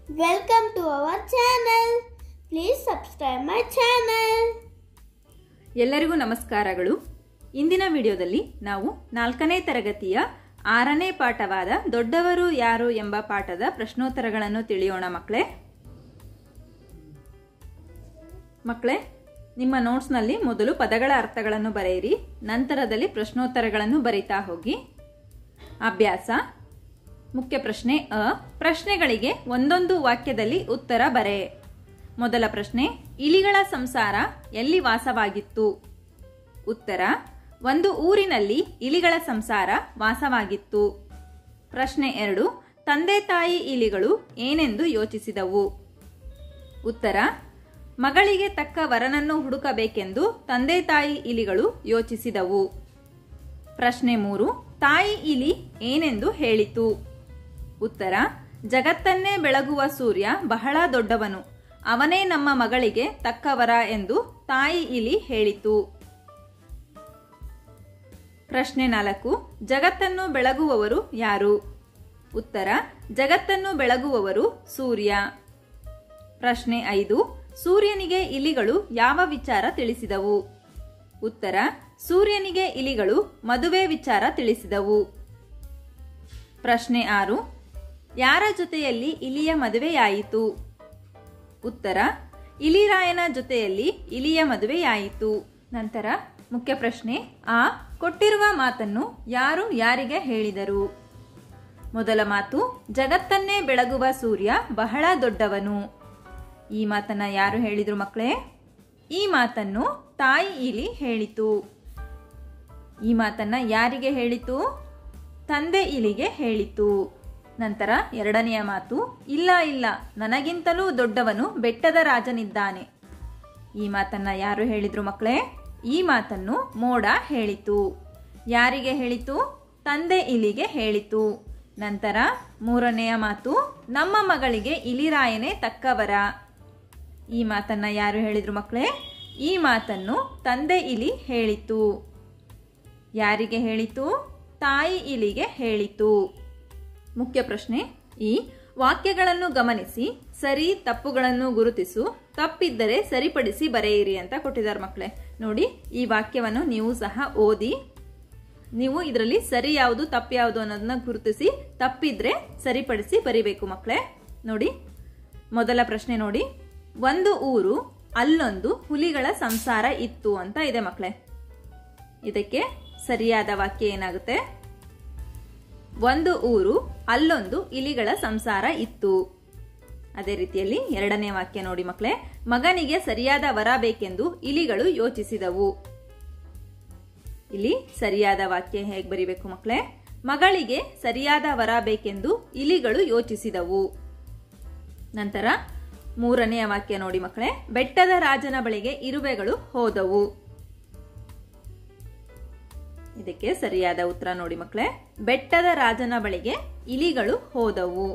Welcome to our channel. Please subscribe my channel. ಎಲ್ಲರಿಗೂ ನಮಸ್ಕಾರಗಳು ಇಂದಿನ ವಿಡಿಯೋದಲ್ಲಿ ನಾವು ನಾಲ್ಕನೇ ತರಗತಿಯ ಆರನೇ ಪಾಠವಾದ ದೊಡ್ಡವರು ಯಾರು ಎಂಬ ಪಾಠದ ಪ್ರಶ್ನೋತ್ತರಗಳನ್ನು ತಿಳಿಯೋಣ ಮಕ್ಕಳೇ ಮಕ್ಕಳೇ ನಿಮ್ಮ ನೋಟ್ಸ್ನಲ್ಲಿ ಮೊದಲು ಪದಗಳ ಅರ್ಥಗಳನ್ನು ಬರೆಯಿರಿ ನಂತರದಲ್ಲಿ ಪ್ರಶ್ನೋತ್ತರಗಳನ್ನು ಬರಿತಾ ಹೋಗಿ ಅಭ್ಯಾಸ ಮುಖ್ಯ ಪ್ರಶ್ನೆ ಅ ಪ್ರಶ್ನೆಗಳಿಗೆ ಒಂದೊಂದು ವಾಕ್ಯದಲ್ಲಿ ಉತ್ತರ ಬರೆ ಮೊದಲ ಪ್ರಶ್ನೆ ಇಲಿಗಳ ಸಂಸಾರ ಎಲ್ಲಿ ವಾಸವಾಗಿತ್ತು ಉತ್ತರ ಒಂದು ಊರಿನಲ್ಲಿ ಇಲಿಗಳ ಸಂಸಾರ ವಾಸವಾಗಿತ್ತು ಪ್ರಶ್ನೆ ಎರಡು ತಂದೆ ತಾಯಿ ಇಲಿಗಳು ಏನೆಂದು ಯೋಚಿಸಿದವು ಉತ್ತರ ಮಗಳಿಗೆ ತಕ್ಕ ವರನನ್ನು ಹುಡುಕಬೇಕೆಂದು ತಂದೆ ತಾಯಿ ಇಲಿಗಳು ಯೋಚಿಸಿದವು ಪ್ರಶ್ನೆ ಮೂರು ತಾಯಿ ಇಲಿ ಏನೆಂದು ಹೇಳಿತು ಉತ್ತರ ಜಗತ್ತನ್ನೇ ಬೆಳಗುವ ಸೂರ್ಯ ಬಹಳ ದೊಡ್ಡವನು ಅವನೇ ನಮ್ಮ ಮಗಳಿಗೆ ತಕ್ಕವರ ಎಂದು ತಾಯಿ ಇಲಿ ಹೇಳಿತು ಪ್ರಶ್ನೆ ನಾಲ್ಕು ಜಗತ್ತನ್ನು ಬೆಳಗುವವರು ಯಾರು ಉತ್ತರ ಜಗತ್ತನ್ನು ಬೆಳಗುವವರು ಸೂರ್ಯ ಪ್ರಶ್ನೆ ಐದು ಸೂರ್ಯನಿಗೆ ಇಲಿಗಳು ಯಾವ ವಿಚಾರ ತಿಳಿಸಿದವು ಉತ್ತರ ಸೂರ್ಯನಿಗೆ ಇಲಿಗಳು ಮದುವೆ ವಿಚಾರ ತಿಳಿಸಿದವು ಪ್ರಶ್ನೆ ಆರು ಯಾರ ಜೊತೆಯಲ್ಲಿ ಇಲಿಯ ಮದುವೆಯಾಯಿತು ಉತ್ತರ ಇಲಿರಾಯನ ಜೊತೆಯಲ್ಲಿ ಇಲಿಯ ಮದುವೆಯಾಯಿತು ನಂತರ ಮುಖ್ಯ ಪ್ರಶ್ನೆ ಆ ಕೊಟ್ಟಿರುವ ಮಾತನ್ನು ಯಾರು ಯಾರಿಗೆ ಹೇಳಿದರು ಮೊದಲ ಮಾತು ಜಗತ್ತನ್ನೇ ಬೆಳಗುವ ಸೂರ್ಯ ಬಹಳ ದೊಡ್ಡವನು ಈ ಮಾತನ್ನ ಯಾರು ಹೇಳಿದ್ರು ಮಕ್ಕಳೇ ಈ ಮಾತನ್ನು ತಾಯಿ ಇಲಿ ಹೇಳಿತು ಈ ಮಾತನ್ನ ಯಾರಿಗೆ ಹೇಳಿತು ತಂದೆ ಇಲಿಗೆ ಹೇಳಿತು ನಂತರ ಎರಡನೆಯ ಮಾತು ಇಲ್ಲ ಇಲ್ಲ ನನಗಿಂತಲೂ ದೊಡ್ಡವನು ಬೆಟ್ಟದ ರಾಜನಿದ್ದಾನೆ ಈ ಮಾತನ್ನ ಯಾರು ಹೇಳಿದ್ರು ಮಕ್ಕಳೇ ಈ ಮಾತನ್ನು ಮೋಡ ಹೇಳಿತು ಯಾರಿಗೆ ಹೇಳಿತು ತಂದೆ ಇಲಿಗೆ ಹೇಳಿತು ನಂತರ ಮೂರನೆಯ ಮಾತು ನಮ್ಮ ಮಗಳಿಗೆ ಇಲಿರಾಯನೇ ತಕ್ಕವರ ಈ ಮಾತನ್ನ ಯಾರು ಹೇಳಿದ್ರು ಮಕ್ಕಳೇ ಈ ಮಾತನ್ನು ತಂದೆ ಇಲಿ ಹೇಳಿತು ಯಾರಿಗೆ ಹೇಳಿತು ತಾಯಿ ಇಲಿಗೆ ಹೇಳಿತು ಮುಖ್ಯ ಪ್ರಶ್ನೆ ಈ ವಾಕ್ಯಗಳನ್ನು ಗಮನಿಸಿ ಸರಿ ತಪ್ಪುಗಳನ್ನು ಗುರುತಿಸು ತಪ್ಪಿದ್ದರೆ ಸರಿಪಡಿಸಿ ಬರೆಯಿರಿ ಅಂತ ಕೊಟ್ಟಿದ್ದಾರೆ ಮಕ್ಕಳೇ ನೋಡಿ ಈ ವಾಕ್ಯವನ್ನು ನೀವು ಸಹ ಓದಿ ನೀವು ಇದರಲ್ಲಿ ಸರಿ ಯಾವುದು ತಪ್ಪು ಯಾವುದು ಅನ್ನೋದನ್ನ ಗುರುತಿಸಿ ತಪ್ಪಿದ್ರೆ ಸರಿಪಡಿಸಿ ಬರಿಬೇಕು ಮಕ್ಕಳೇ ನೋಡಿ ಮೊದಲ ಪ್ರಶ್ನೆ ನೋಡಿ ಒಂದು ಊರು ಅಲ್ಲೊಂದು ಹುಲಿಗಳ ಸಂಸಾರ ಇತ್ತು ಅಂತ ಇದೆ ಮಕ್ಕಳೇ ಇದಕ್ಕೆ ಸರಿಯಾದ ವಾಕ್ಯ ಏನಾಗುತ್ತೆ ಒಂದು ಊರು ಅಲ್ಲೊಂದು ಇಲಿಗಳ ಸಂಸಾರ ಇತ್ತು ಅದೇ ರೀತಿಯಲ್ಲಿ ಎರಡನೇ ವಾಕ್ಯ ನೋಡಿ ಮಕ್ಕಳೇ ಮಗನಿಗೆ ಸರಿಯಾದ ವರ ಬೇಕೆಂದು ಇಲಿಗಳು ಯೋಚಿಸಿದವು ಇಲ್ಲಿ ಸರಿಯಾದ ವಾಕ್ಯ ಹೇಗೆ ಬರಿಬೇಕು ಮಕ್ಕಳೇ ಮಗಳಿಗೆ ಸರಿಯಾದ ವರ ಬೇಕೆಂದು ಇಲಿಗಳು ಯೋಚಿಸಿದವು ನಂತರ ಮೂರನೆಯ ವಾಕ್ಯ ನೋಡಿ ಮಕ್ಕಳೇ ಬೆಟ್ಟದ ರಾಜನ ಬಳಿಗೆ ಇರುವೆಗಳು ಹೋದವು ಇದಕ್ಕೆ ಸರಿಯಾದ ಉತ್ತರ ನೋಡಿ ಮಕ್ಕಳೇ ಬೆಟ್ಟದ ರಾಜನ ಬಳಿಗೆ ಇಲಿಗಳು ಹೋದವು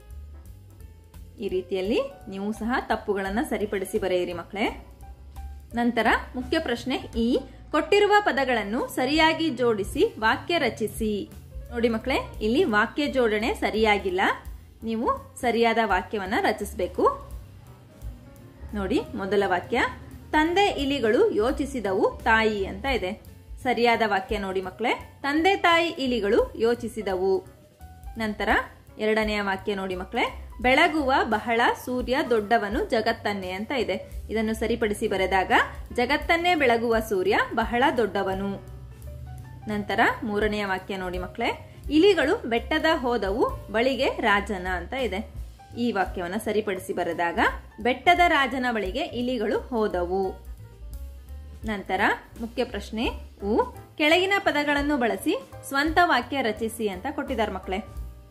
ಈ ರೀತಿಯಲ್ಲಿ ನೀವು ಸಹ ತಪ್ಪುಗಳನ್ನು ಸರಿಪಡಿಸಿ ಬರೆಯಿರಿ ಮಕ್ಕಳೇ ನಂತರ ಮುಖ್ಯ ಪ್ರಶ್ನೆ ಈ ಕೊಟ್ಟಿರುವ ಪದಗಳನ್ನು ಸರಿಯಾಗಿ ಜೋಡಿಸಿ ವಾಕ್ಯ ರಚಿಸಿ ನೋಡಿ ಮಕ್ಕಳೇ ಇಲ್ಲಿ ವಾಕ್ಯ ಜೋಡಣೆ ಸರಿಯಾಗಿಲ್ಲ ನೀವು ಸರಿಯಾದ ವಾಕ್ಯವನ್ನ ರಚಿಸಬೇಕು ನೋಡಿ ಮೊದಲ ವಾಕ್ಯ ತಂದೆ ಇಲಿಗಳು ಯೋಚಿಸಿದವು ತಾಯಿ ಅಂತ ಇದೆ ಸರಿಯಾದ ವಾಕ್ಯ ನೋಡಿ ಮಕ್ಕಳೇ ತಂದೆ ತಾಯಿ ಇಲಿಗಳು ಯೋಚಿಸಿದವು ನಂತರ ಎರಡನೆಯ ವಾಕ್ಯ ನೋಡಿ ಮಕ್ಕಳೇ ಬೆಳಗುವ ಬಹಳ ಸೂರ್ಯ ದೊಡ್ಡವನು ಜಗತ್ತನ್ನೇ ಅಂತ ಇದೆ ಇದನ್ನು ಸರಿಪಡಿಸಿ ಬರೆದಾಗ ಜಗತ್ತನ್ನೇ ಬೆಳಗುವ ಸೂರ್ಯ ಬಹಳ ದೊಡ್ಡವನು ನಂತರ ಮೂರನೆಯ ವಾಕ್ಯ ನೋಡಿ ಮಕ್ಕಳೇ ಇಲಿಗಳು ಬೆಟ್ಟದ ಹೋದವು ಬಳಿಗೆ ರಾಜನ ಅಂತ ಇದೆ ಈ ವಾಕ್ಯವನ್ನು ಸರಿಪಡಿಸಿ ಬರೆದಾಗ ಬೆಟ್ಟದ ರಾಜನ ಬಳಿಗೆ ಇಲಿಗಳು ಹೋದವು ನಂತರ ಮುಖ್ಯ ಪ್ರಶ್ನೆ ಉ ಕೆಳಗಿನ ಪದಗಳನ್ನು ಬಳಸಿ ಸ್ವಂತ ವಾಕ್ಯ ರಚಿಸಿ ಅಂತ ಕೊಟ್ಟಿದ್ದಾರೆ ಮಕ್ಕಳೇ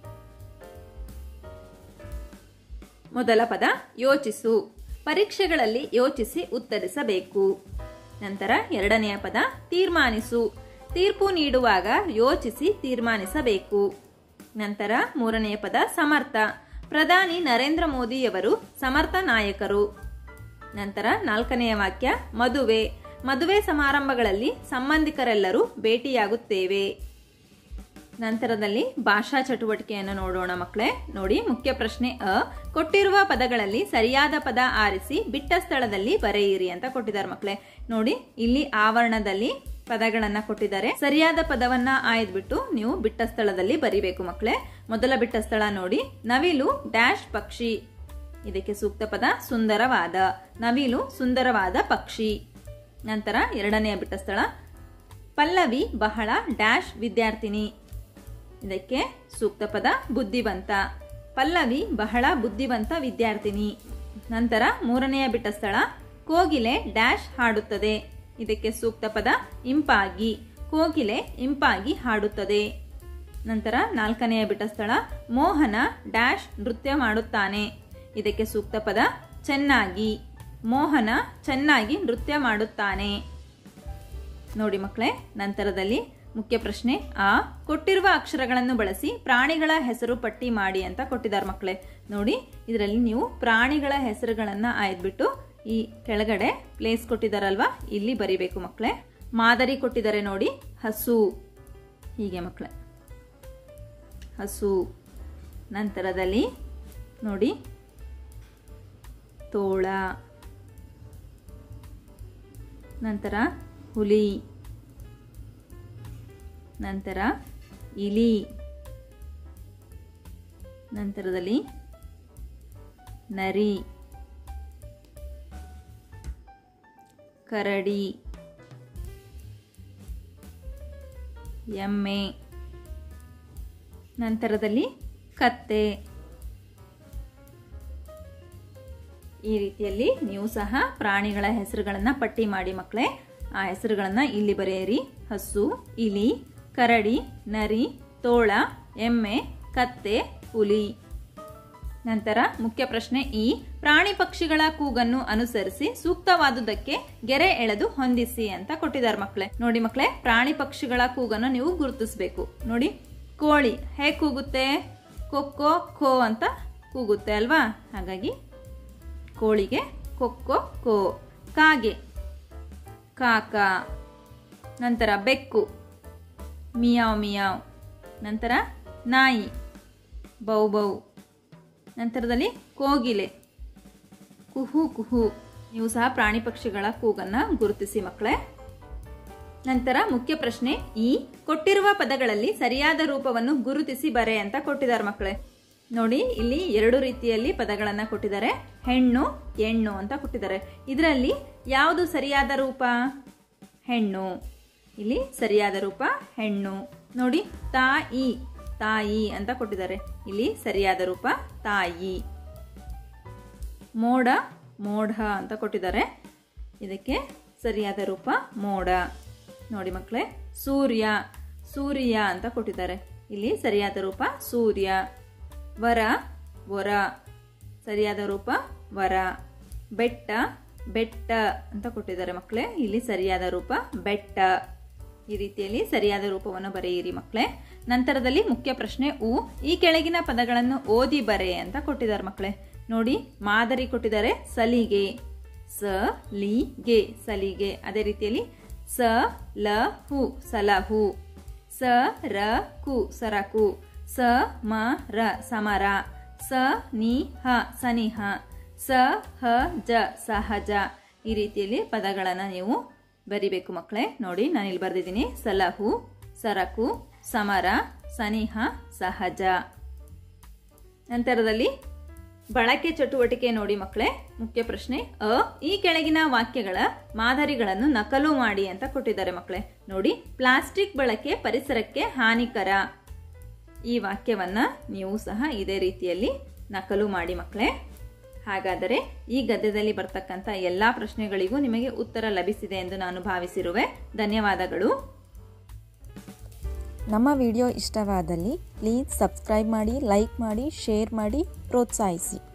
ಮೊದಲ ಪದ ಯೋಚಿಸು ಪರೀಕ್ಷೆಗಳಲ್ಲಿ ಯೋಚಿಸಿ ಉತ್ತರಿಸಬೇಕು ನಂತರ ಎರಡನೆಯ ಪದ ತೀರ್ಮಾನಿಸು ತೀರ್ಪು ನೀಡುವಾಗ ಯೋಚಿಸಿ ತೀರ್ಮಾನಿಸಬೇಕು ನಂತರ ಮೂರನೆಯ ಪದ ಸಮರ್ಥ ಪ್ರಧಾನಿ ನರೇಂದ್ರ ಮೋದಿಯವರು ಸಮರ್ಥ ನಾಯಕರು ನಂತರ ನಾಲ್ಕನೆಯ ವಾಕ್ಯ ಮದುವೆ ಮದುವೆ ಸಮಾರಂಭಗಳಲ್ಲಿ ಸಂಬಂಧಿಕರೆಲ್ಲರೂ ಭೇಟಿಯಾಗುತ್ತೇವೆ ನಂತರದಲ್ಲಿ ಭಾಷಾ ಚಟುವಟಿಕೆಯನ್ನು ನೋಡೋಣ ಮಕ್ಕಳೇ ನೋಡಿ ಮುಖ್ಯ ಪ್ರಶ್ನೆ ಅ ಕೊಟ್ಟಿರುವ ಪದಗಳಲ್ಲಿ ಸರಿಯಾದ ಪದ ಆರಿಸಿ ಬಿಟ್ಟ ಸ್ಥಳದಲ್ಲಿ ಬರೆಯಿರಿ ಅಂತ ಕೊಟ್ಟಿದ್ದಾರೆ ಮಕ್ಕಳೇ ನೋಡಿ ಇಲ್ಲಿ ಆವರಣದಲ್ಲಿ ಪದಗಳನ್ನ ಕೊಟ್ಟಿದ್ದಾರೆ ಸರಿಯಾದ ಪದವನ್ನ ಆಯ್ದ್ಬಿಟ್ಟು ನೀವು ಬಿಟ್ಟ ಸ್ಥಳದಲ್ಲಿ ಬರಿಬೇಕು ಮಕ್ಕಳೇ ಮೊದಲ ಬಿಟ್ಟ ಸ್ಥಳ ನೋಡಿ ನವಿಲು ಡ್ಯಾಶ್ ಪಕ್ಷಿ ಇದಕ್ಕೆ ಸೂಕ್ತ ಪದ ಸುಂದರವಾದ ನವಿಲು ಸುಂದರವಾದ ಪಕ್ಷಿ ನಂತರ ಎರಡನೆಯ ಬಿಟ್ಟ ಸ್ಥಳ ಪಲ್ಲವಿ ಬಹಳ ಡ್ಯಾಶ್ ವಿದ್ಯಾರ್ಥಿನಿ ಇದಕ್ಕೆ ಸೂಕ್ತ ಪದ ಬುದ್ಧಿವಂತ ಪಲ್ಲವಿ ಬಹಳ ಬುದ್ಧಿವಂತ ವಿದ್ಯಾರ್ಥಿನಿ ನಂತರ ಮೂರನೆಯ ಬಿಟ್ಟ ಸ್ಥಳ ಕೋಗಿಲೆ ಡ್ಯಾಶ್ ಹಾಡುತ್ತದೆ ಇದಕ್ಕೆ ಸೂಕ್ತ ಪದ ಇಂಪಾಗಿ ಕೋಗಿಲೆ ಇಂಪಾಗಿ ಹಾಡುತ್ತದೆ ನಂತರ ನಾಲ್ಕನೆಯ ಬಿಟ್ಟ ಸ್ಥಳ ಮೋಹನ ಡ್ಯಾಶ್ ನೃತ್ಯ ಮಾಡುತ್ತಾನೆ ಇದಕ್ಕೆ ಸೂಕ್ತ ಪದ ಚೆನ್ನಾಗಿ ಮೋಹನ ಚೆನ್ನಾಗಿ ನೃತ್ಯ ಮಾಡುತ್ತಾನೆ ನೋಡಿ ಮಕ್ಕಳೇ ನಂತರದಲ್ಲಿ ಮುಖ್ಯ ಪ್ರಶ್ನೆ ಆ ಕೊಟ್ಟಿರುವ ಅಕ್ಷರಗಳನ್ನು ಬಳಸಿ ಪ್ರಾಣಿಗಳ ಹೆಸರು ಪಟ್ಟಿ ಮಾಡಿ ಅಂತ ಕೊಟ್ಟಿದ್ದಾರೆ ಮಕ್ಕಳೇ ನೋಡಿ ಇದರಲ್ಲಿ ನೀವು ಪ್ರಾಣಿಗಳ ಹೆಸರುಗಳನ್ನ ಆಯ್ದ್ಬಿಟ್ಟು ಈ ಕೆಳಗಡೆ ಪ್ಲೇಸ್ ಕೊಟ್ಟಿದಾರಲ್ವಾ ಇಲ್ಲಿ ಬರಿಬೇಕು ಮಕ್ಕಳೇ ಮಾದರಿ ಕೊಟ್ಟಿದ್ದಾರೆ ನೋಡಿ ಹಸು ಹೀಗೆ ಮಕ್ಕಳೇ ಹಸು ನಂತರದಲ್ಲಿ ನೋಡಿ ತೋಳ ನಂತರ ಹುಲಿ ನಂತರ ಇಲಿ ನಂತರದಲ್ಲಿ ನರಿ ಕರಡಿ ಎಮ್ಮೆ ನಂತರದಲ್ಲಿ ಕತ್ತೆ ಈ ರೀತಿಯಲ್ಲಿ ನೀವು ಸಹ ಪ್ರಾಣಿಗಳ ಹೆಸರುಗಳನ್ನ ಪಟ್ಟಿ ಮಾಡಿ ಮಕ್ಕಳೇ ಆ ಹೆಸರುಗಳನ್ನ ಇಲ್ಲಿ ಬರೆಯಿರಿ ಹಸು ಇಲಿ ಕರಡಿ ನರಿ ತೋಳ ಎಮ್ಮೆ ಕತ್ತೆ ಹುಲಿ ನಂತರ ಮುಖ್ಯ ಪ್ರಶ್ನೆ ಈ ಪ್ರಾಣಿ ಪಕ್ಷಿಗಳ ಕೂಗನ್ನು ಅನುಸರಿಸಿ ಸೂಕ್ತವಾದುದಕ್ಕೆ ಗೆರೆ ಎಳೆದು ಹೊಂದಿಸಿ ಅಂತ ಕೊಟ್ಟಿದ್ದಾರೆ ಮಕ್ಕಳೇ ನೋಡಿ ಮಕ್ಕಳೇ ಪ್ರಾಣಿ ಪಕ್ಷಿಗಳ ಕೂಗನ್ನು ನೀವು ಗುರುತಿಸಬೇಕು ನೋಡಿ ಕೋಳಿ ಹೇಗೆ ಕೂಗುತ್ತೆ ಕೊಕ್ಕೋ ಖೋ ಅಂತ ಕೂಗುತ್ತೆ ಅಲ್ವಾ ಹಾಗಾಗಿ ಕೋಳಿಗೆ ಕೊಕ್ಕೋ ಕೋ ಕಾಗೆ ಕಾಕ ನಂತರ ಬೆಕ್ಕು ಮಿಯಾವ್ ಮಿಯಾವ್ ನಂತರ ನಾಯಿ ಬೌ ಬೌ ನಂತರದಲ್ಲಿ ಕೋಗಿಲೆ ಕುಹು ಕುಹು ನೀವು ಸಹ ಪ್ರಾಣಿ ಪಕ್ಷಿಗಳ ಕೂಗನ್ನ ಗುರುತಿಸಿ ಮಕ್ಕಳೇ ನಂತರ ಮುಖ್ಯ ಪ್ರಶ್ನೆ ಈ ಕೊಟ್ಟಿರುವ ಪದಗಳಲ್ಲಿ ಸರಿಯಾದ ರೂಪವನ್ನು ಗುರುತಿಸಿ ಬರೆ ಅಂತ ಕೊಟ್ಟಿದ್ದಾರೆ ಮಕ್ಕಳೇ ನೋಡಿ ಇಲ್ಲಿ ಎರಡು ರೀತಿಯಲ್ಲಿ ಪದಗಳನ್ನ ಕೊಟ್ಟಿದ್ದಾರೆ ಹೆಣ್ಣು ಹೆಣ್ಣು ಅಂತ ಕೊಟ್ಟಿದ್ದಾರೆ ಇದರಲ್ಲಿ ಯಾವುದು ಸರಿಯಾದ ರೂಪ ಹೆಣ್ಣು ಇಲ್ಲಿ ಸರಿಯಾದ ರೂಪ ಹೆಣ್ಣು ನೋಡಿ ತಾಯಿ ತಾಯಿ ಅಂತ ಕೊಟ್ಟಿದ್ದಾರೆ ಇಲ್ಲಿ ಸರಿಯಾದ ರೂಪ ತಾಯಿ ಮೋಡ ಮೋಢ ಅಂತ ಕೊಟ್ಟಿದ್ದಾರೆ ಇದಕ್ಕೆ ಸರಿಯಾದ ರೂಪ ಮೋಡ ನೋಡಿ ಮಕ್ಕಳೇ ಸೂರ್ಯ ಸೂರ್ಯ ಅಂತ ಕೊಟ್ಟಿದ್ದಾರೆ ಇಲ್ಲಿ ಸರಿಯಾದ ರೂಪ ಸೂರ್ಯ ವರ ವರ ಸರಿಯಾದ ರೂಪ ವರ ಬೆಟ್ಟ ಬೆಟ್ಟ ಅಂತ ಕೊಟ್ಟಿದ್ದಾರೆ ಮಕ್ಕಳೇ ಇಲ್ಲಿ ಸರಿಯಾದ ರೂಪ ಬೆಟ್ಟ ಈ ರೀತಿಯಲ್ಲಿ ಸರಿಯಾದ ರೂಪವನ್ನು ಬರೆಯಿರಿ ಮಕ್ಕಳೇ ನಂತರದಲ್ಲಿ ಮುಖ್ಯ ಪ್ರಶ್ನೆ ಉ ಈ ಕೆಳಗಿನ ಪದಗಳನ್ನು ಓದಿ ಬರೆ ಅಂತ ಕೊಟ್ಟಿದ್ದಾರೆ ಮಕ್ಕಳೇ ನೋಡಿ ಮಾದರಿ ಕೊಟ್ಟಿದ್ದಾರೆ ಸಲಿಗೆ ಸ ಲಿ ಗೆ ಸಲಿಗೆ ಅದೇ ರೀತಿಯಲ್ಲಿ ಸ ಲ ಹು ಸಲಹು ಸ ರ ಕು ಸರಕು ಸ ಮ ರ ಸಮರ ಸ ನಿ ಹ ಸನಿಹ ಸ ಹ ಜ ಸಹಜ ಈ ರೀತಿಯಲ್ಲಿ ಪದಗಳನ್ನು ನೀವು ಬರಿಬೇಕು ಮಕ್ಕಳೇ ನೋಡಿ ನಾನು ಇಲ್ಲಿ ಬರೆದಿದ್ದೀನಿ ಸಲಹು ಸರಕು ಸಮರ ಸನಿಹ ಸಹಜ ನಂತರದಲ್ಲಿ ಬಳಕೆ ಚಟುವಟಿಕೆ ನೋಡಿ ಮಕ್ಕಳೇ ಮುಖ್ಯ ಪ್ರಶ್ನೆ ಅ ಈ ಕೆಳಗಿನ ವಾಕ್ಯಗಳ ಮಾದರಿಗಳನ್ನು ನಕಲು ಮಾಡಿ ಅಂತ ಕೊಟ್ಟಿದ್ದಾರೆ ಮಕ್ಕಳೇ ನೋಡಿ ಪ್ಲಾಸ್ಟಿಕ್ ಬಳಕೆ ಪರಿಸರಕ್ಕೆ ಹಾನಿಕರ ಈ ವಾಕ್ಯವನ್ನ ನೀವು ಸಹ ಇದೇ ರೀತಿಯಲ್ಲಿ ನಕಲು ಮಾಡಿ ಮಕ್ಕಳೇ ಹಾಗಾದರೆ ಈ ಗದ್ಯದಲ್ಲಿ ಬರ್ತಕ್ಕಂಥ ಎಲ್ಲ ಪ್ರಶ್ನೆಗಳಿಗೂ ನಿಮಗೆ ಉತ್ತರ ಲಭಿಸಿದೆ ಎಂದು ನಾನು ಭಾವಿಸಿರುವೆ ಧನ್ಯವಾದಗಳು ನಮ್ಮ ವಿಡಿಯೋ ಇಷ್ಟವಾದಲ್ಲಿ ಪ್ಲೀಸ್ ಸಬ್ಸ್ಕ್ರೈಬ್ ಮಾಡಿ ಲೈಕ್ ಮಾಡಿ ಶೇರ್ ಮಾಡಿ ಪ್ರೋತ್ಸಾಹಿಸಿ